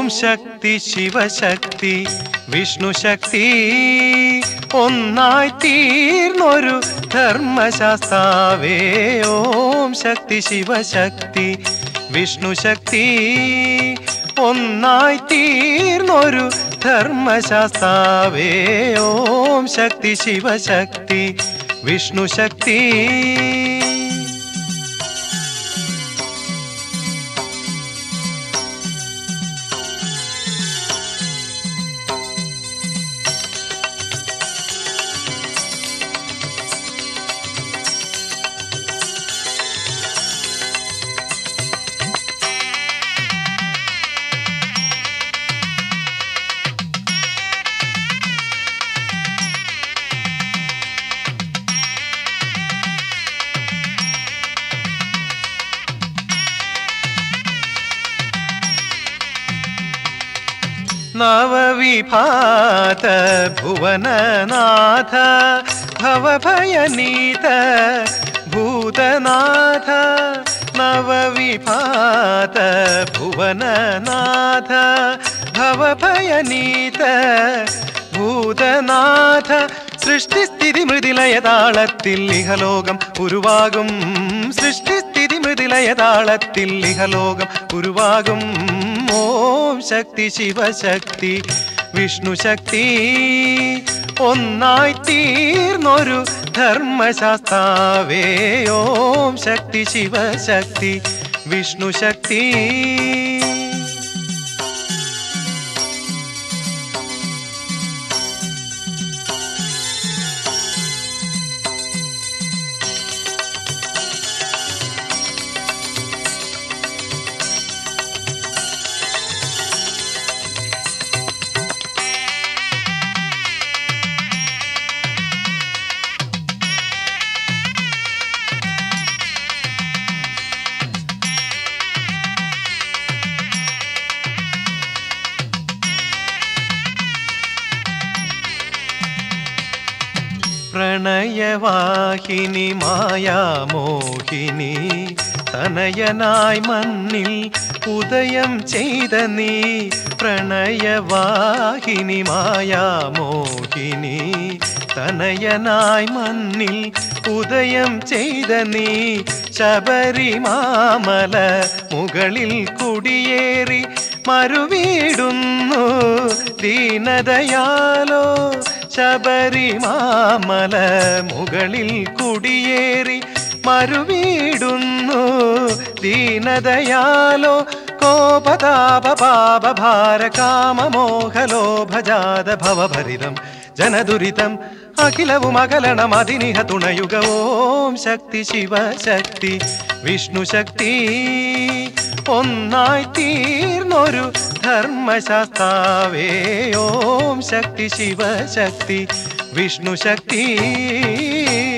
ശക്തി ശിവശക്തി വിഷ്ണു ശക്തി ഒന്നായി തീർന്നൊരു ധർമ്മശാസ്താവേ ഓം ശക്തി ശിവശക്തി വിഷ്ണു ശക്തി ഒന്നായി തീർന്നൊരു ധർമ്മശാസ്താവേ ഓം ശക്തി ശിവശക്തി വിഷ്ണു ശക്തി നവവിഭാത ഭുവനനാഥ ഭവഭയനീത ഭൂതനാഥ നവവിഭാത ഭുവനനാഥ ഭവഭയനീത ഭൂതനാഥ സൃഷ്ടിസ്ഥിതി മൃതിലയതാളത്തിൽ ഇഹലോകം ഉരുവാകും സൃഷ്ടിസ്ഥിതി മൃതിലയതാളത്തിൽ ഇഹലോകം ഉരുവാകും ഓം ശക്തി ശിവശക്തി വിഷ്ണു ശക്തി ഒന്നായി തീർന്നൊരു ധർമ്മശാസ്താവേ ഓം ശക്തി ശിവശക്തി വിഷ്ണു ശക്തി പ്രണയവാഹിനി മായാമോഹിനി തനയനായി മണ്ണിൽ ഉദയം ചെയ്ത നീ പ്രണയവാഹിനി മായാമോഹിനി തനയനായി മണ്ണിൽ ഉദയം ചെയ്ത നീ ശബരിമാമല മുകളിൽ കുടിയേറി മറുവീടുന്നു ദീനതയാലോ ശബരിമാമല മുകളിൽ കുടിയേറി മറുവീടുന്നു ദീനതയാലോ കോപതാപ പാപ ഭാര കാമമോഹലോഭജാത ഭവഭരിതം ജനദുരിതം അഖിലവും അകലണം അതിനിഹ തുണയുഗ ഓം ശക്തി ശിവശക്തി വിഷ്ണു ശക്തി ഒന്നായി തീർന്നൊരു ധർമ്മശാസ്താവേ ഓം ശക്തി ശിവശക്തി വിഷ്ണു ശക്തി